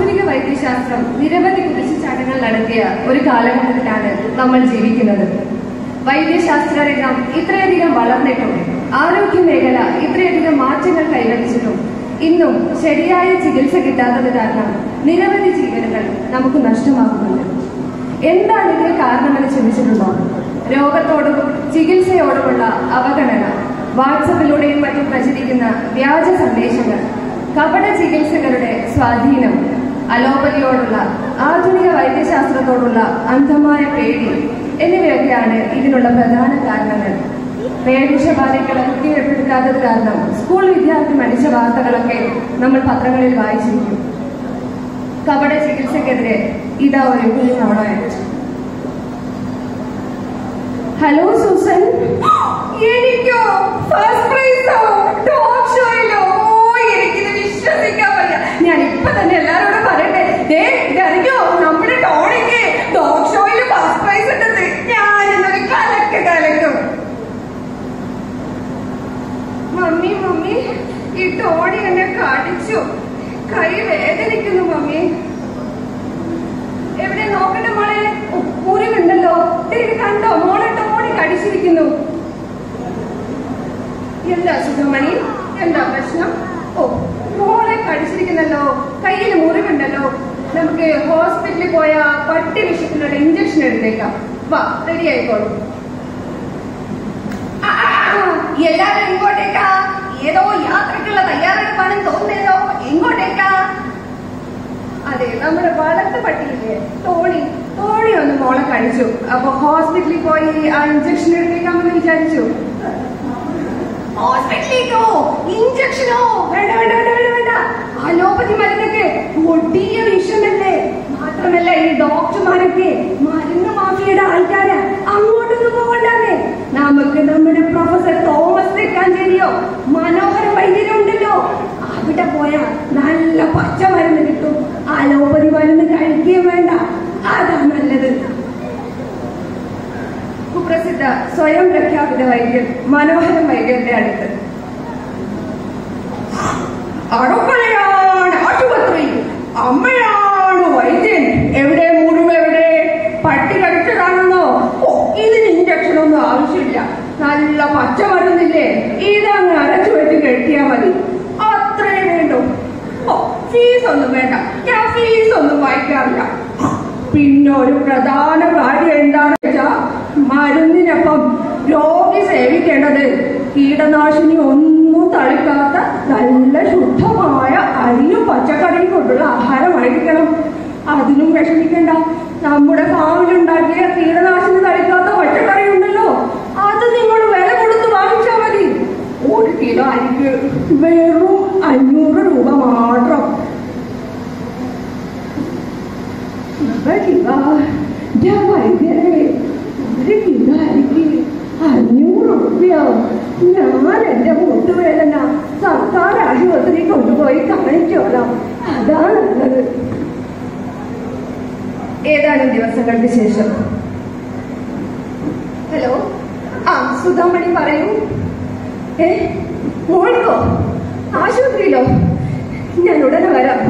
ആധുനിക വൈദ്യശാസ്ത്രം നിരവധി കുതിച്ചുചാട്ടങ്ങൾ നടത്തിയ ഒരു കാലഘട്ടത്തിലാണ് നമ്മൾ ജീവിക്കുന്നത് വൈദ്യശാസ്ത്ര രംഗം ഇത്രയധികം വളർന്നിട്ടും ആരോഗ്യ മേഖല ഇത്രയധികം മാറ്റങ്ങൾ കൈവരിച്ചിട്ടും ഇന്നും ശരിയായ ചികിത്സ കിട്ടാത്തത് കാരണം നിരവധി ജീവനുകൾ നമുക്ക് നഷ്ടമാകുന്നുണ്ട് എന്താണ് ഇതിന് കാരണമെന്ന് ചിന്തിച്ചിട്ടുണ്ടോ രോഗത്തോടും ചികിത്സയോടുമുള്ള അവഗണന വാട്സപ്പിലൂടെയും മറ്റും പ്രചരിക്കുന്ന വ്യാജ സന്ദേശങ്ങൾ കപട ചികിത്സകരുടെ സ്വാധീനം അലോപ്പതിയോടുള്ള ആധുനിക വൈദ്യശാസ്ത്രത്തോടുള്ള അന്ധമായ പേടി എന്നിവയൊക്കെയാണ് ഇതിനുള്ള പ്രധാന കാരണങ്ങൾ പേവിഷബാധകളെ കുത്തിവെപ്പെടുക്കാത്തത് കാരണം സ്കൂൾ വിദ്യാർത്ഥി മരിച്ച വാർത്തകളൊക്കെ നമ്മൾ പത്രങ്ങളിൽ വായിച്ചിരിക്കും കപട ചികിത്സക്കെതിരെ ഇതാ ഒരു കുഞ്ഞു ഹലോ സൂസൻ എനിക്കോ ഫസ്റ്റ് പ്രൈസോ ടോപ്പ് ഷോയിലോ ഓ എനിക്കിത് വിശ്വസിക്കാൻ വയ്യ ഞാൻ ഇപ്പൊ തന്നെ എല്ലാരോടും പറയട്ടെ ദേ ഇതറിയോ നമ്മുടെ ടോണിക്ക് ടോപ്പ് ഷോയിൽ ഫസ്റ്റ് പ്രൈസ് ഉണ്ടെന്ന് ഞാൻ ഇന്നൊരു കലക്ക് കലക്കും മമ്മി മമ്മി ഈ ടോണി എന്നെ കാണിച്ചു കൈ വേദനിക്കുന്നു മമ്മി എവിടെ നോക്കട്ടെ മോളെ ഓ, മുറിവുണ്ടല്ലോ ദേ ഇത് കണ്ടോ മോളെ ടോണി കടിച്ചിരിക്കുന്നു എന്താ സുഖമണി എന്താ പ്രശ്നം ഓ മോളെ കടിച്ചിരിക്കുന്നല്ലോ കയ്യിൽ മുറിവുണ്ടല്ലോ നമുക്ക് ഹോസ്പിറ്റലിൽ പോയ പട്ടി വിഷത്തിനുള്ള ഇഞ്ചക്ഷൻ എടുത്തേക്കാം വാ റെഡി ആയിക്കോളൂ ആ, ആ, ആ, എല്ലാവരും ഇങ്ങോട്ടേക്കാ ഏതോ യാത്രക്കുള്ള തയ്യാറെടുപ്പാണെന്ന് തോന്നുന്നല്ലോ എങ്ങോട്ടേക്കാ അതെ നമ്മുടെ വളർത്ത പട്ടിയില്ലേ ടോണി ടോണി ഒന്ന് മോളെ കഴിച്ചു അപ്പൊ ഹോസ്പിറ്റലിൽ പോയി ആ ഇഞ്ചക്ഷൻ എടുത്തേക്കാമെന്ന് വിചാരിച്ചു ഹോസ്പിറ്റലിലേക്കോ ഇഞ്ചക്ഷനോ വേണ്ട വേണ്ട വേണ്ട വേണ്ട വേണ്ട അലോപ്പതി മരുന്നൊക്കെ ഒടിയ വിഷമല്ലേ മാത്രമല്ല ഈ ഡോക്ടർമാരൊക്കെ മരുന്ന് മാഫിയയുടെ ആൾക്കാര് അങ്ങോട്ടൊന്നും പോകണ്ടാന്നേ നമുക്ക് നമ്മുടെ പ്രൊഫസർ തോമസ് തെക്കാഞ്ചേരിയോ മനോഹര വൈദ്യരുണ്ടല്ലോ അവിടെ പോയാ നല്ല പച്ച മരുന്ന് കിട്ടും അലോപ്പതി മരുന്ന് കഴിക്കുകയും വേണ്ട അതാ നല്ലത് കുപ്രസിദ്ധ സ്വയം പ്രഖ്യാപിത വൈദ്യൻ മനോഹരൻ വൈദ്യരുടെ അടുത്ത് അടുക്കളയാണ് ആശുപത്രി അമ്മയാണ് വൈദ്യൻ എവിടെ മുറിവ് എവിടെ പട്ടി കടിച്ചതാണെന്നോ ഓ ഇതിന് ഇഞ്ചക്ഷൻ ഒന്നും ആവശ്യമില്ല നല്ല പച്ച മരുന്നില്ലേ ഇതങ്ങ് അരച്ചു വെച്ച് കെട്ടിയാ മതി അത്രേ വേണ്ടു ഓ ഫീസ് ഒന്നും വേണ്ട ഞാൻ ഫീസ് ഒന്നും വായിക്കാറില്ല പിന്നെ ഒരു പ്രധാന കാര്യം എന്താണെന്ന് വെച്ചാ മരുന്നിനൊപ്പം രോഗി സേവിക്കേണ്ടത് കീടനാശിനി ഒന്നും തളിക്കാത്ത നല്ല ശുദ്ധമായ അരിയും പച്ചക്കറിയും കൊണ്ടുള്ള ആഹാരമായിരിക്കണം അതിനും വിഷമിക്കണ്ട നമ്മുടെ ഫാമിലുണ്ടാക്കിയ കീടനാശിനി തളിക്കാത്ത പച്ചക്കറി ഉണ്ടല്ലോ അത് നിങ്ങൾ വില കൊടുത്ത് വാങ്ങിച്ചാൽ മതി ഒരു കിലോ അരിക്ക് വെറും അഞ്ഞൂറ് രൂപ മാത്രം ശിവ ഞാൻ വൈദ്യരെ ഒരു കിലോ അരിക്ക് അഞ്ഞൂറ് റുപ്യ ഞാൻ എന്റെ മുട്ടുവേദന സർക്കാർ ആശുപത്രി കൊണ്ടുപോയി കാണിച്ചോളാം അതാ നല്ലത് ഏതാനും ദിവസങ്ങൾക്ക് ശേഷം ഹലോ ആ സുധാമണി പറയൂ ഏ മോൾക്കോ ആശുപത്രിയിലോ ഞാൻ ഉടനെ വരാം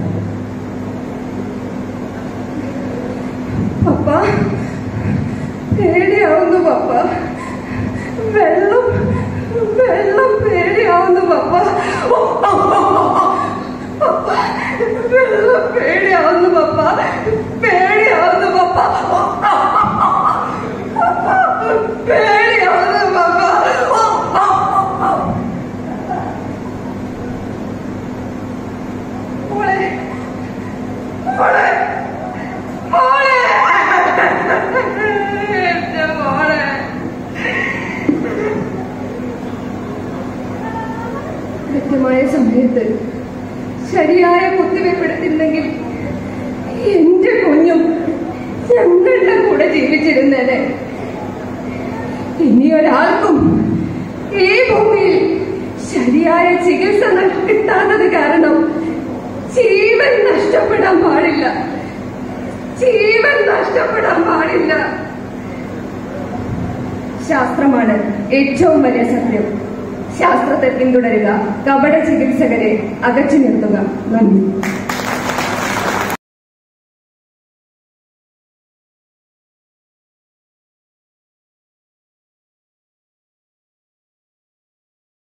പപ്പ പേടിയാവുന്നു പപ്പ വെള്ളം വെള്ളം പേടിയാവുന്നു പപ്പ ഓ, ഓ, ഓ, ഓ, പപ്പ വെള്ളം പേടിയാവുന്നു പപ്പ പേടിയാവുന്നു പപ്പ ഓ, ഓ, ഓ, പപ്പ പേടിയാവുന്നു പപ്പ ഓ, ഓ, ഓ. മോളെ മോളെ മോളെ എന്റെ മോളെ കൃത്യമായ സമയത്ത് ശരിയായ കുത്തിവെപ്പെടുത്തിരുന്നെങ്കിൽ എന്റെ കുഞ്ഞും ഞങ്ങളുടെ കൂടെ ജീവിച്ചിരുന്നേനെ ഇനി ഒരാൾക്കും ഈ ഭൂമിയിൽ ശരിയായ ചികിത്സ ന- കിട്ടാത്തത് കാരണം ജീവൻ നഷ്ടപ്പെടാൻ പാടില്ല ജീവൻ നഷ്ടപ്പെടാൻ പാടില്ല ശാസ്ത്രമാണ് ഏറ്റവും വലിയ സത്യം ശാസ്ത്രത്തെ പിന്തുടരുക കപട ചികിത്സകരെ അകറ്റി നിർത്തുക നന്ദി